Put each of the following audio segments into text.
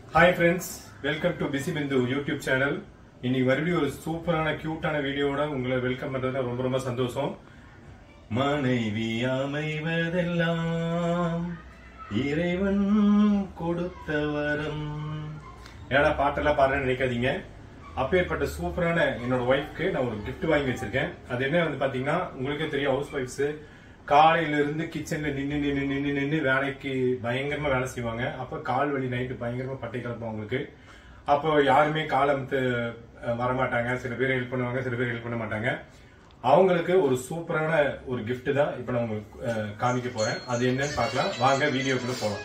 Hi friends welcome to PC Bindu YouTube channel இன்னைக்கு மறுபடியும் ஒரு சூப்பரான கியூட்டான வீடியோவோட உங்களை வெல்கம் பண்றதுல ரொம்ப ரொம்ப சந்தோஷம் மனைவி அமைவதெல்லாம் இறைவன் கொடுத்த வரம் ஏடா பாட்டெல்லாம் பாடுறேன்னு நினைக்காதீங்க அப்பேற்பட்ட சூப்பரான என்னோட ஒய்ஃப்க்கு நான் ஒரு gift வாங்கி வச்சிருக்கேன் அது என்ன வந்து பாத்தீங்கன்னா உங்களுக்கே தெரியும் ஹவுஸ் ஒய்ஃப்ஸ் காலையில இருந்து கிச்சன்ல நின்னு நின்னு நின்னு நின்னு வேலைக்கு பயங்கரமா வேலை செய்வாங்க அப்ப கால் வலி நைட்டு பயங்கரமா பட்டை கிளப்பும் அவங்களுக்கு அப்போ யாருமே கால் அமுத்து அஹ், வரமாட்டாங்க சில பேர் ஹெல்ப் பண்ணுவாங்க சில பேர் ஹெல்ப் பண்ண மாட்டாங்க அவங்களுக்கு ஒரு சூப்பரான ஒரு gift தான் இப்ப நான் உங்களுக்கு அஹ், காமிக்க போறேன் அது என்னன்னு பார்க்கலாம் வாங்க வீடியோக்குள்ள போலாம்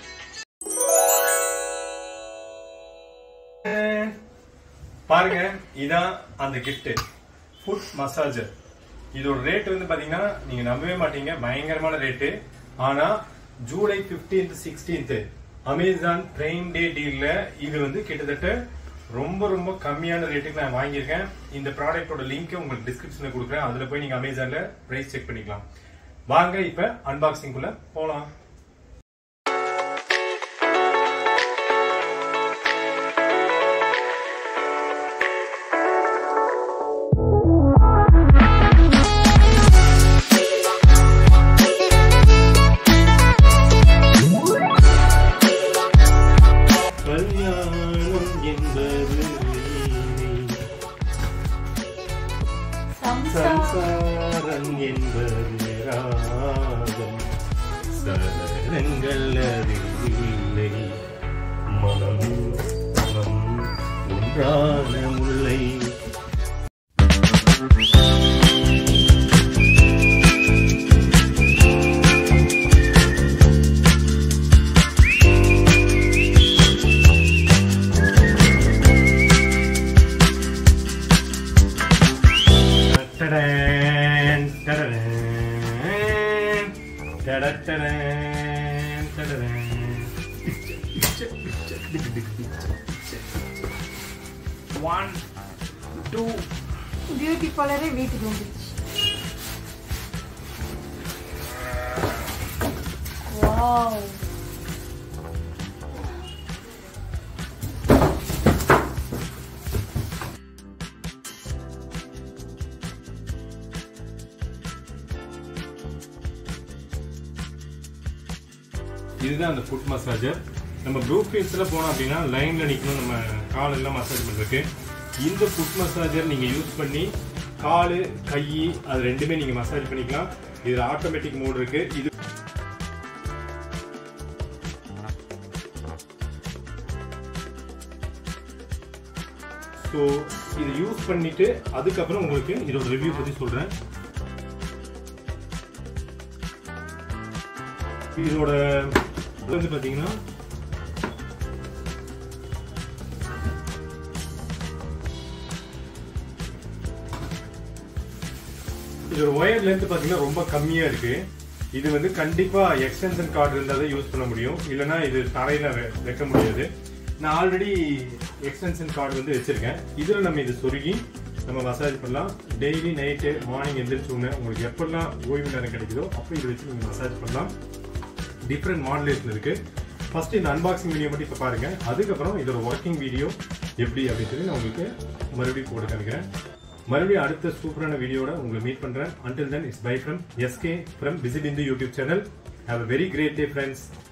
பாருங்க இதான் அந்த gift ஃபுட் மசாஜர் இதோட ரேட் வந்து பாத்தீங்கன்னா நீங்க நம்பவே மாட்டீங்க பயங்கரமான ரேட்டு ஆனா July 15th 16th Amazon Prime Day டீல்ல இது வந்து கிட்டத்தட்ட ரொம்ப ரொம்ப கம்மியான ரேட்டுக்கு நான் வாங்கியிருக்கேன் இந்த ப்ராடக்ட்டோட லிங்க் உங்களுக்கு டிஸ்கிரிப்ஷன்ல கொடுக்குறேன் அதுல போய் நீங்க அமேசான்ல பிரைஸ் செக் பண்ணிக்கலாம் வாங்க இப்ப அன்பாக்சிங் குள்ள போலாம் கல்யாணம் என்பது சம்சாரம் என்பது ராகம் சரணங்கள் அதில் இல்லை மனம் மனம் ஒன்றான முல்லை Ta-da-dan, ta-da-dan, ta-da-da-dan, ta-da-dan. One, two, beauty பார்லரே வீட்டுக்கு வந்துருச்சு வாவ் இதுதான் அந்த ஃபுட் மசாஜர் நம்ம ப்ரூக் ஃபீல்ட்ஸில் போனோம் அப்படின்னா லைனில் நிற்கணும் நம்ம கால் எல்லாம் மசாஜ் பண்ணுறதுக்கு இந்த ஃபுட் மசாஜர் நீங்கள் யூஸ் பண்ணி கால் கை அது ரெண்டுமே நீங்கள் மசாஜ் பண்ணிக்கலாம் இதில் ஆட்டோமேட்டிக் மோட் இருக்கு இது ஸோ இதை யூஸ் பண்ணிட்டு அதுக்கப்புறம் உங்களுக்கு இதோட ரிவ்யூ பற்றி சொல்கிறேன் இதோட இது வந்து பாத்தீங்கன்னா இதோட ஒயர் லென்த் பாத்தீங்கன்னா ரொம்ப கம்மியா இருக்கு இது வந்து கண்டிப்பா எக்ஸ்டென்ஷன் கார்டு இருந்தா தான் யூஸ் பண்ண முடியும் இல்லனா இது தரையில வெ- வைக்க முடியாது நான் ஆல்ரெடி எக்ஸ்டென்ஷன் கார்டு வந்து வச்சிருக்கேன் இதுல நம்ம இது சொருகி நம்ம மசாஜ் பண்ணலாம் டெய்லி நைட்டு மார்னிங் எந்திரிச்ச உடனே உங்களுக்கு எப்பெல்லாம் ஓய்வு நேரம் கிடைக்குதோ அப்போ இது வச்சு நீங்க மசாஜ் பண்ணலாம் டிஃப்ரெண்ட் மாடலேஷன் இருக்கு ஃபர்ஸ்ட் இந்த அன்பாக்சிங் வீடியோ மட்டும் இப்போ பாருங்க அதுக்கப்புறம் இதோட ஒர்க்கிங் வீடியோ எப்படி அப்படின்னு சொல்லி நான் உங்களுக்கு மறுபடியும் போட்டு காமிக்கிறேன் மறுபடியும் அடுத்த சூப்பரான வீடியோட உங்களை மீட் பண்றேன் until then it's bye from SK from PC Bindu YouTube channel have a very great day friends